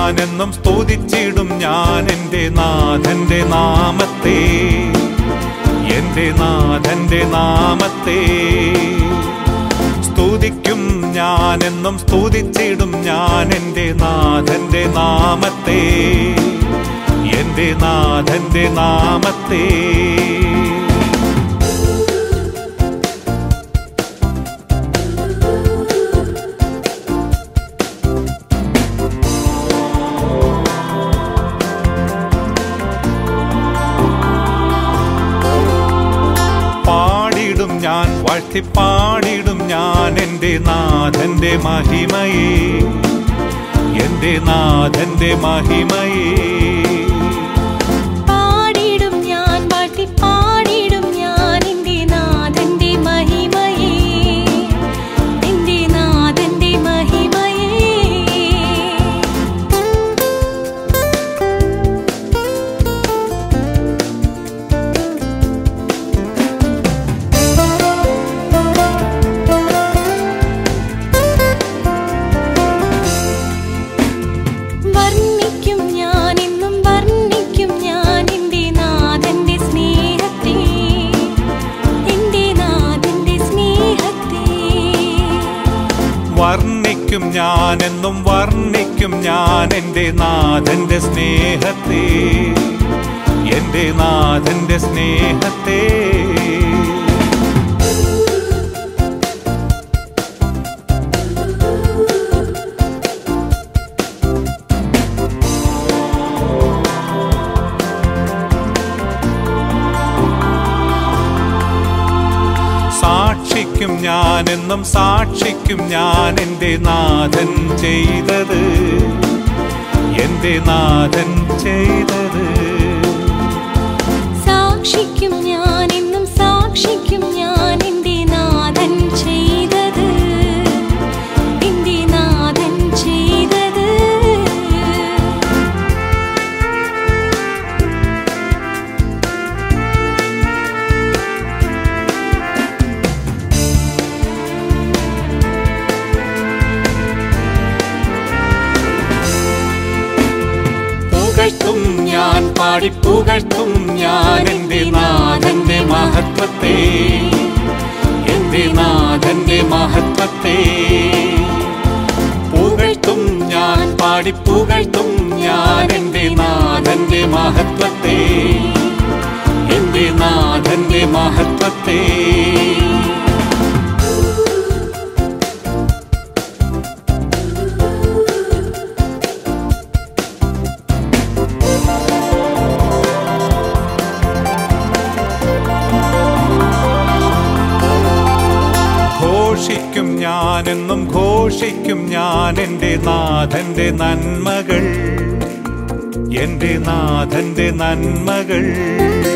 ഞാനെന്നും സ്തുതിച്ചിടും ഞാൻ എൻ്റെ നാഥന്റെ നാമത്തെ എൻ്റെ നാഥന്റെ നാമത്തെ സ്തുതിക്കും ഞാനെന്നും സ്തുതിച്ചിടും ഞാൻ എൻ്റെ നാഥന്റെ നാമത്തെ എൻ്റെ നാഥന്റെ നാമത്തെ പാടിടും ഞാൻ വാഴ്ത്തി പാടിടും ഞാൻ എൻ്റെ നാഥന്റെ മഹിമയെ എൻ്റെ നാഥന്റെ മഹിമയെ പാടിടും ഞാൻ വാഴ്ത്തി പാടിടും ഞാൻ എൻ്റെ നാഥന്റെ മഹിമയെ എൻ്റെ നാഥന്റെ മഹിമയെ വർണ്ണിക്കും ഞാൻ എന്നും വർണ്ണിക്കും ഞാൻ എൻ്റെ നാഥന്റെ സ്നേഹത്തെ എൻ്റെ നാഥന്റെ സ്നേഹത്തെ വർണ്ണിക്കും ഞാൻ എന്നും വർണ്ണിക്കും ഞാൻ എൻ്റെ നാഥന്റെ സ്നേഹത്തെ എൻ്റെ നാഥന്റെ സ്നേഹത്തെ സാക്ഷിക്കും ഞാൻ എന്നും സാക്ഷിക്കും ഞാൻ എൻ്റെ നാഥൻ ചെയ്തത് എൻ്റെ നാഥൻ ചെയ്തത് സാക്ഷിക്കും ഞാൻ എന്നും സാക്ഷിക്കും ഞാൻ എൻ്റെ നാഥൻ ചെയ്തത് എൻ്റെ നാഥൻ ചെയ്തത് പുകഴ്ത്തും ഞാൻ പാടി പുകഴ്ത്തും ഞാൻ എൻ്റെ നാഥന്റെ മഹത്വത്തെ എൻ്റെ നാഥന്റെ മഹത്വത്തെ പുകഴ്ത്തും ഞാൻ പാടി പുകഴ്ത്തും ഞാൻ എൻ്റെ നാഥന്റെ മഹത്വത്തെ എൻ്റെ നാഥന്റെ മഹത്വത്തെ ഘോഷിക്കും ഞാനെന്നും ഘോഷിക്കും ഞാൻ എൻ്റെ നാഥന്റെ നന്മകൾ എൻ്റെ നാഥന്റെ നന്മകൾ